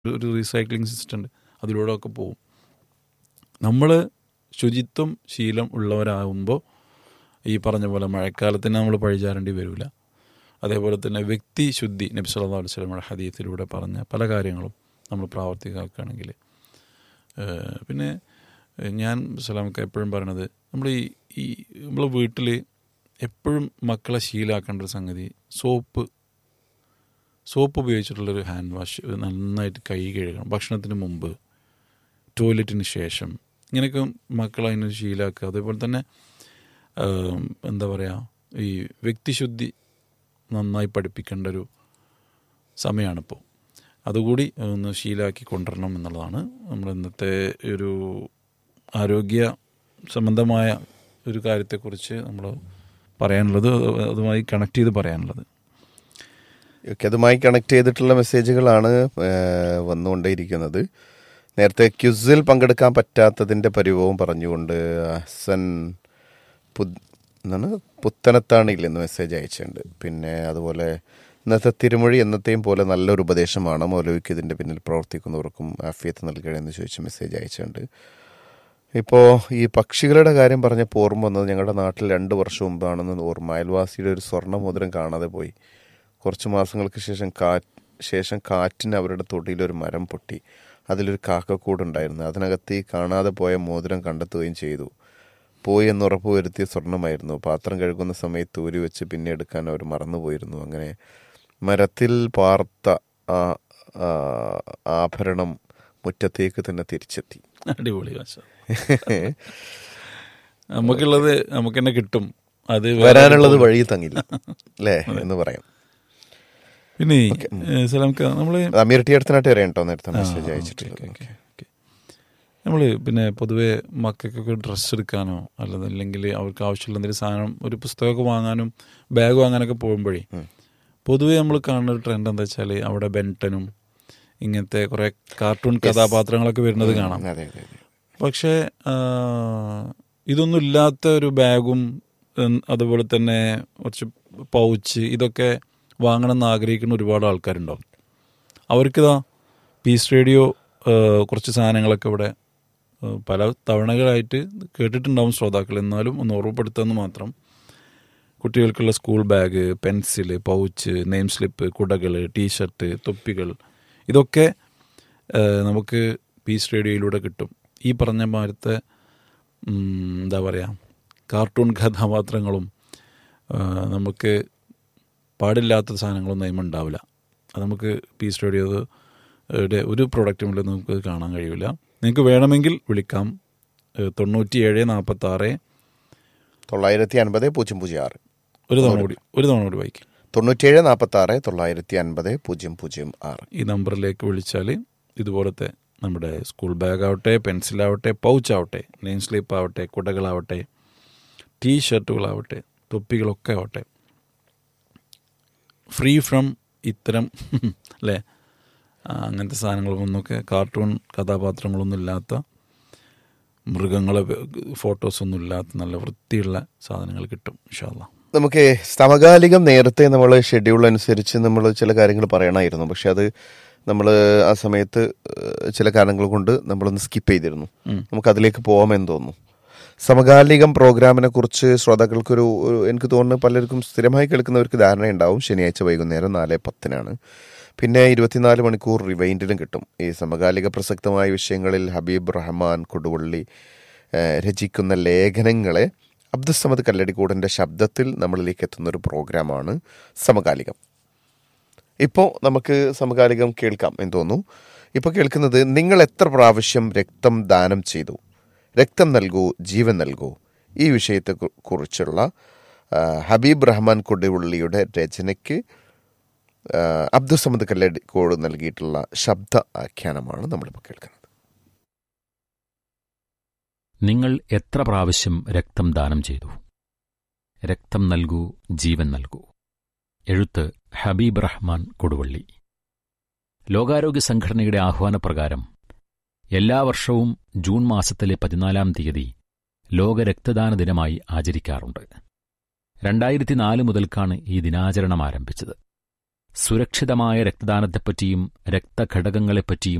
ഒരു recycling system ഉണ്ട് അതിലൂടെ ഒക്കെ പോകും നമ്മൾ ശുചിത്വം ശീലം ഉള്ളവരാകുമ്പോൾ ഈ പറഞ്ഞ പോലെ മഴക്കാലത്തിന് നമ്മൾ പഴിചാരേണ്ടി വരില്ല അതേപോലെ തന്നെ വ്യക്തി ശുദ്ധി നബി സല്ലല്ലാഹു അലൈഹി വസല്ലമയുടെ ഹദീത്തിലൂടെ പറഞ്ഞ പല കാര്യങ്ങളും നമ്മൾ പ്രാവർത്തികമാക്കുകയാണെങ്കിൽ ഏഹ് പിന്നെ ഏഹ് ഞാൻ സലാമക്ക് എപ്പോഴും പറയണത് നമ്മൾ ഈ ഈ നമ്മളെ വീട്ടിൽ എപ്പോഴും മക്കളെ ശീലാക്കേണ്ട ഒരു സംഗതി സോപ്പ് സോപ്പ് ഉപയോഗിച്ചിട്ടുള്ളൊരു ഹാൻഡ് വാഷ് നന്നായിട്ട് കൈ കഴുകണം ഭക്ഷണത്തിന് മുമ്പ് ടോയ്ലറ്റിന് ശേഷം ഇങ്ങനെയൊക്കെ മക്കളെ അതിന് ശീലാക്കുക അതേപോലെ തന്നെ ആം, എന്താ പറയുക ഈ വ്യക്തിശുദ്ധി നന്നായി പഠിപ്പിക്കേണ്ട ഒരു സമയമാണിപ്പോൾ അതുകൂടി ഒന്ന് ശീലാക്കി കൊണ്ടുവരണം എന്നുള്ളതാണ് നമ്മൾ ഇന്നത്തെ ഒരു ആരോഗ്യ സംബന്ധമായ ഒരു കാര്യത്തെക്കുറിച്ച് നമ്മൾ പറയാനുള്ളത് അതുമായി കണക്ട് ചെയ്ത് പറയാനുള്ളത് ഓക്കെ അതുമായി കണക്ട് ചെയ്തിട്ടുള്ള മെസ്സേജുകളാണ് ഏഹ്, വന്നുകൊണ്ടേയിരിക്കുന്നത് നേരത്തെ ക്യുസിൽ പങ്കെടുക്കാൻ പറ്റാത്തതിൻ്റെ പരിഭവം പറഞ്ഞുകൊണ്ട് ഹസൻ പുത് എന്താണ് പുത്തനത്താണിയിൽ നിന്ന് മെസ്സേജ് അയച്ചിട്ടുണ്ട് പിന്നെ അതുപോലെ ഇന്നത്തെ തിരുമൊഴി എന്നത്തെയും പോലെ നല്ലൊരു ഉപദേശമാണ് മൗലവിക്ക് ഇതിൻ്റെ പിന്നിൽ പ്രവർത്തിക്കുന്നവർക്കും ആഫിയത്ത് നൽകണമെന്ന് ചോദിച്ച് മെസ്സേജ് അയച്ചിട്ടുണ്ട് ഇപ്പോൾ ഈ പക്ഷികളുടെ കാര്യം പറഞ്ഞപ്പോൾ ഓർമ്മ വന്നത് ഞങ്ങളുടെ നാട്ടിൽ രണ്ട് വർഷം മുമ്പാണെന്ന് ഓർമ്മ അയൽവാസിയുടെ ഒരു സ്വർണ്ണ മോതിരം കാണാതെ പോയി കുറച്ച് മാസങ്ങൾക്ക് ശേഷം കാ ശേഷം കാറ്റിന് അവരുടെ തൊടിയിലൊരു മരം പൊട്ടി അതിലൊരു കാക്കക്കൂടുണ്ടായിരുന്നു അതിനകത്ത് ഈ കാണാതെ പോയ മോതിരം കണ്ടെത്തുകയും ചെയ്തു പോയി എന്ന് ഉറപ്പ് വരുത്തിയ സ്വർണമായിരുന്നു പാത്രം കഴുകുന്ന സമയത്ത് ഊരി വെച്ച് പിന്നെ എടുക്കാൻ അവർ മറന്നുപോയിരുന്നു അങ്ങനെ മരത്തിൽ പാർത്ത ആ ആ, ആഭരണം മുറ്റത്തേക്ക് തന്നെ തിരിച്ചെത്തി അടിപൊളി ഭാഷ നമുക്കുള്ളത് നമുക്ക് തന്നെ കിട്ടും അത് വേറെ വരാനുള്ളത് വഴി തങ്ങില്ല അല്ലേ എന്ന് പറയാം പിന്നെ സലാംക്ക നമ്മള് അമീർ ടി അടുത്തനായിട്ട് വരാം കേട്ടോ നേരത്തെ മെസ്സേജ് അയച്ചിട്ടുള്ളത് ഓക്കെ നമ്മൾ പിന്നെ പൊതുവെ മക്കൾക്കൊക്കെ ഡ്രസ്സ് എടുക്കാനോ അല്ലെന്നല്ലെങ്കിൽ അവർക്ക് ആവശ്യമുള്ള എന്തെങ്കിലും സാധനം ഒരു പുസ്തകമൊക്കെ വാങ്ങാനും ബാഗ് വാങ്ങാനൊക്കെ പോകുമ്പോഴേ പൊതുവെ നമ്മൾ കാണുന്ന ഒരു ട്രെൻഡ് എന്താ വെച്ചാൽ അവിടെ ബെൻട്ടനും ഇങ്ങനത്തെ കുറെ കാർട്ടൂൺ കഥാപാത്രങ്ങളൊക്കെ വരുന്നത് കാണാം അതെ അതെ അതെ പക്ഷേ ആ, ഇതൊന്നും ഇല്ലാത്ത ഒരു ബാഗും ഉം, അതുപോലെ തന്നെ കുറച്ച് പൗച്ച് ഇതൊക്കെ വാങ്ങണം എന്ന് ആഗ്രഹിക്കുന്ന ഒരുപാട് ആൾക്കാരുണ്ടാവും അവർക്കിതാ പീസ് റേഡിയോ ആ, കുറച്ച് സാധനങ്ങളൊക്കെ ഇവിടെ ആ, പല തവണകളായിട്ട് കേട്ടിട്ടുണ്ടാവും ശ്രോതാക്കൾ എന്നാലും ഒന്ന് ഓർമ്മപ്പെടുത്തുമെന്ന് മാത്രം കുട്ടികൾക്കുള്ള school bag pencil pouch name slip കുടകൾ ടീഷർട്ട് തൊപ്പികൾ ഇതൊക്കെ ആ, നമുക്ക് പീസ് റേഡിയോയിലൂടെ കിട്ടും ഈ പറഞ്ഞ മാരത്തെ ഉം, എന്താ പറയുക കാർട്ടൂൺ കഥാപാത്രങ്ങളും ആ, നമുക്ക് പാടില്ലാത്ത സാധനങ്ങളൊന്നും അതിന് ഉണ്ടാവില്ല അത് നമുക്ക് പീസ് റേഡിയോയുടെ ഒരു പ്രൊഡക്റ്റും നമുക്ക് കാണാൻ കഴിയില്ല നിങ്ങൾക്ക് വേണമെങ്കിൽ വിളിക്കാം ഏഹ് തൊണ്ണൂറ്റി ഏഴ് നാൽപ്പത്തി ആറ് തൊള്ളായിരത്തി അൻപത് പൂജ്യം പൂജ്യം ആറ് ഒരു തവണ കൂടി ഒരു തവണ കൂടി വായിക്കും തൊണ്ണൂറ്റേഴ് നാൽപ്പത്തി ആറ് തൊള്ളായിരത്തി അൻപത് പൂജ്യം പൂജ്യം ആറ് ഈ നമ്പറിലേക്ക് വിളിച്ചാൽ ഇതുപോലത്തെ നമ്മുടെ സ്കൂൾ ബാഗ് ആവട്ടെ പെൻസിലാവട്ടെ പൗച്ച് ആവട്ടെ നെയിം സ്ലീപ്പ് ആവട്ടെ കുടകളാവട്ടെ ടീ ഷർട്ടുകളാവട്ടെ തൊപ്പികളൊക്കെ ആവട്ടെ ഫ്രീ ഫ്രം ഇത്തരം അല്ലേ ആ, അങ്ങനത്തെ സാധനങ്ങളൊന്നൊക്കെ കാർട്ടൂൺ കഥാപാത്രങ്ങളൊന്നും ഇല്ലാത്ത മൃഗങ്ങളെ ഫോട്ടോസൊന്നും ഇല്ലാത്ത നല്ല വൃത്തിയുള്ള സാധനങ്ങൾ കിട്ടും ഇൻഷാല്ല നമുക്ക് സമകാലികം നേരത്തെ നമ്മൾ ഷെഡ്യൂൾ അനുസരിച്ച് നമ്മൾ ചില കാര്യങ്ങൾ പറയണമായിരുന്നു പക്ഷെ അത് നമ്മൾ ആ സമയത്ത് ഏഹ്, ചില കാരണങ്ങൾ കൊണ്ട് നമ്മളൊന്ന് സ്കിപ്പ് ചെയ്തിരുന്നു നമുക്ക് അതിലേക്ക് പോകാമെന്ന് തോന്നുന്നു സമകാലികം പ്രോഗ്രാമിനെ കുറിച്ച് ശ്രോതാക്കൾക്കൊരു ഒരു എനിക്ക് തോന്നുന്നു പലർക്കും സ്ഥിരമായി കേൾക്കുന്നവർക്ക് ധാരണയുണ്ടാവും ശനിയാഴ്ച വൈകുന്നേരം നാല് പത്തിനാണ് പിന്നെ ഇരുപത്തിനാല് മണിക്കൂർ റിവൈൻഡിലും കിട്ടും ഈ സമകാലിക പ്രസക്തമായ വിഷയങ്ങളിൽ ഹബീബ് റഹ്മാൻ കൊടുവള്ളി ഏഹ്, രചിക്കുന്ന ലേഖനങ്ങളെ അബ്ദുസമദ് കല്ലടിക്കൂടൻ്റെ ശബ്ദത്തിൽ നമ്മളിലേക്ക് എത്തുന്ന ഒരു പ്രോഗ്രാമാണ് സമകാലികം ഇപ്പോൾ നമുക്ക് സമകാലികം കേൾക്കാം എന്ന് തോന്നുന്നു ഇപ്പോൾ കേൾക്കുന്നത് നിങ്ങൾ എത്ര പ്രാവശ്യം രക്തം ദാനം ചെയ്തു രക്തം നൽകൂ ജീവൻ നൽകൂ ഈ വിഷയത്തെ കു- കുറിച്ചുള്ള ആ, ഹബീബ് റഹ്മാൻ കൊടുവള്ളിയുടെ രചനയ്ക്ക് ആ, അബ്ദുസമദ് കല്ലടിക്കോട് നൽകിയിട്ടുള്ള ശബ്ദ ആഖ്യാനമാണ് നമ്മളിപ്പോൾ കേൾക്കുന്നത് നിങ്ങൾ എത്ര പ്രാവശ്യം രക്തം ദാനം ചെയ്തു രക്തം നൽകൂ ജീവൻ നൽകൂ എഴുത്ത് ഹബീബ് റഹ്മാൻ കൊടുവള്ളി ലോകാരോഗ്യ സംഘടനയുടെ ആഹ്വാനപ്രകാരം എല്ലാ വർഷവും ജൂൺ മാസത്തിലെ പതിനാലാം തീയതി ലോക രക്തദാന ദിനമായി ആചരിക്കാറുണ്ട് രണ്ടായിരത്തി നാല് മുതൽക്കാണ് ഈ ദിനാചരണം ആരംഭിച്ചത് സുരക്ഷിതമായ രക്തദാനത്തെപ്പറ്റിയും രക്തഘടകങ്ങളെപ്പറ്റിയും